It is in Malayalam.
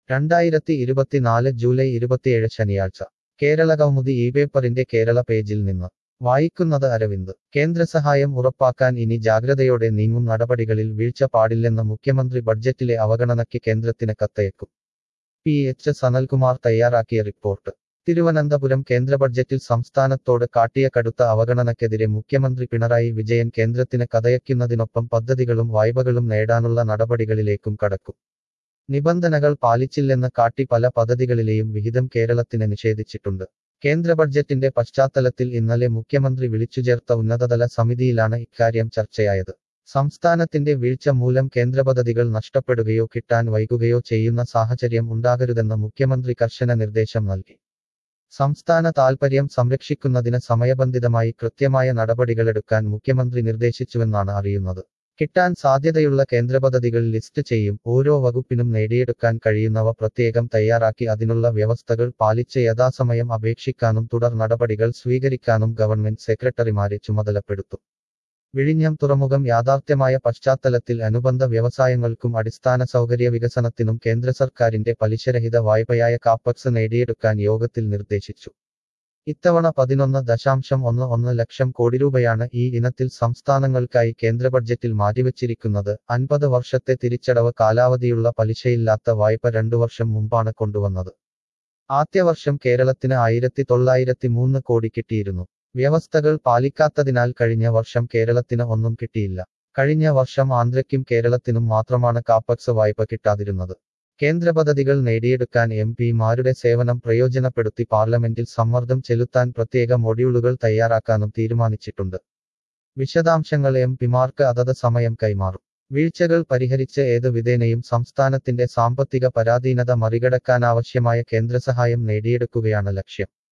രണ്ടായിരത്തി ഇരുപത്തിനാല് ജൂലൈ ഇരുപത്തിയേഴ് ശനിയാഴ്ച കേരള കൗമുദി ഈ പേപ്പറിന്റെ കേരള പേജിൽ നിന്ന് വായിക്കുന്നത് അരവിന്ദ് കേന്ദ്രസഹായം ഉറപ്പാക്കാൻ ഇനി ജാഗ്രതയോടെ നീങ്ങും നടപടികളിൽ വീഴ്ച പാടില്ലെന്ന മുഖ്യമന്ത്രി ബഡ്ജറ്റിലെ അവഗണനയ്ക്ക് കേന്ദ്രത്തിന് കത്തയക്കും പി എച്ച് സനൽകുമാർ തയ്യാറാക്കിയ റിപ്പോർട്ട് തിരുവനന്തപുരം കേന്ദ്ര ബഡ്ജറ്റിൽ സംസ്ഥാനത്തോട് കാട്ടിയ കടുത്ത അവഗണനയ്ക്കെതിരെ മുഖ്യമന്ത്രി പിണറായി വിജയൻ കേന്ദ്രത്തിന് കഥയക്കുന്നതിനൊപ്പം പദ്ധതികളും വായ്പകളും നേടാനുള്ള നടപടികളിലേക്കും കടക്കും നിബന്ധനകൾ പാലിച്ചില്ലെന്ന് കാട്ടി പല പദ്ധതികളിലെയും വിഹിതം കേരളത്തിന് നിഷേധിച്ചിട്ടുണ്ട് കേന്ദ്ര ബഡ്ജറ്റിന്റെ പശ്ചാത്തലത്തിൽ ഇന്നലെ മുഖ്യമന്ത്രി വിളിച്ചുചേർത്ത ഉന്നതതല സമിതിയിലാണ് ഇക്കാര്യം ചർച്ചയായത് സംസ്ഥാനത്തിന്റെ വീഴ്ച മൂലം കേന്ദ്ര പദ്ധതികൾ നഷ്ടപ്പെടുകയോ കിട്ടാൻ വൈകുകയോ ചെയ്യുന്ന സാഹചര്യം ഉണ്ടാകരുതെന്ന് മുഖ്യമന്ത്രി കർശന നിർദ്ദേശം നൽകി സംസ്ഥാന താൽപര്യം സംരക്ഷിക്കുന്നതിന് സമയബന്ധിതമായി കൃത്യമായ നടപടികളെടുക്കാൻ മുഖ്യമന്ത്രി നിർദ്ദേശിച്ചുവെന്നാണ് അറിയുന്നത് കിട്ടാൻ സാധ്യതയുള്ള കേന്ദ്രപദ്ധതികൾ ലിസ്റ്റ് ചെയ്യും ഓരോ വകുപ്പിനും നേടിയെടുക്കാൻ കഴിയുന്നവ പ്രത്യേകം തയ്യാറാക്കി അതിനുള്ള വ്യവസ്ഥകൾ പാലിച്ച് യഥാസമയം അപേക്ഷിക്കാനും തുടർ നടപടികൾ സ്വീകരിക്കാനും ഗവൺമെന്റ് സെക്രട്ടറിമാരെ ചുമതലപ്പെടുത്തും വിഴിഞ്ഞം തുറമുഖം യാഥാർത്ഥ്യമായ പശ്ചാത്തലത്തിൽ അനുബന്ധ വ്യവസായങ്ങൾക്കും അടിസ്ഥാന സൗകര്യ വികസനത്തിനും കേന്ദ്ര സർക്കാരിന്റെ പലിശരഹിത വായ്പയായ കാപ്പക്സ് നേടിയെടുക്കാൻ യോഗത്തിൽ നിർദ്ദേശിച്ചു ഇത്തവണ പതിനൊന്ന് ദശാംശം ഒന്ന് ഒന്ന് ലക്ഷം കോടി രൂപയാണ് ഈ ഇനത്തിൽ സംസ്ഥാനങ്ങൾക്കായി കേന്ദ്ര ബഡ്ജറ്റിൽ മാറ്റിവച്ചിരിക്കുന്നത് അൻപത് വർഷത്തെ തിരിച്ചടവ് കാലാവധിയുള്ള പലിശയില്ലാത്ത വായ്പ രണ്ടു വർഷം മുമ്പാണ് കൊണ്ടുവന്നത് ആദ്യ വർഷം കേരളത്തിന് ആയിരത്തി തൊള്ളായിരത്തി മൂന്ന് കോടി കിട്ടിയിരുന്നു വ്യവസ്ഥകൾ പാലിക്കാത്തതിനാൽ കഴിഞ്ഞ വർഷം കേരളത്തിന് ഒന്നും കിട്ടിയില്ല കഴിഞ്ഞ വർഷം ആന്ധ്രയ്ക്കും കേരളത്തിനും മാത്രമാണ് കാപ്പക്സ് വായ്പ കിട്ടാതിരുന്നത് കേന്ദ്ര പദ്ധതികൾ നേടിയെടുക്കാൻ എം പിമാരുടെ സേവനം പ്രയോജനപ്പെടുത്തി പാർലമെന്റിൽ സമ്മർദ്ദം ചെലുത്താൻ പ്രത്യേക മൊഡ്യൂളുകൾ തയ്യാറാക്കാനും തീരുമാനിച്ചിട്ടുണ്ട് വിശദാംശങ്ങൾ എം പിമാർക്ക് അതത് സമയം കൈമാറും വീഴ്ചകൾ പരിഹരിച്ച് ഏത് വിധേനയും സംസ്ഥാനത്തിന്റെ സാമ്പത്തിക പരാധീനത മറികടക്കാനാവശ്യമായ കേന്ദ്രസഹായം നേടിയെടുക്കുകയാണ് ലക്ഷ്യം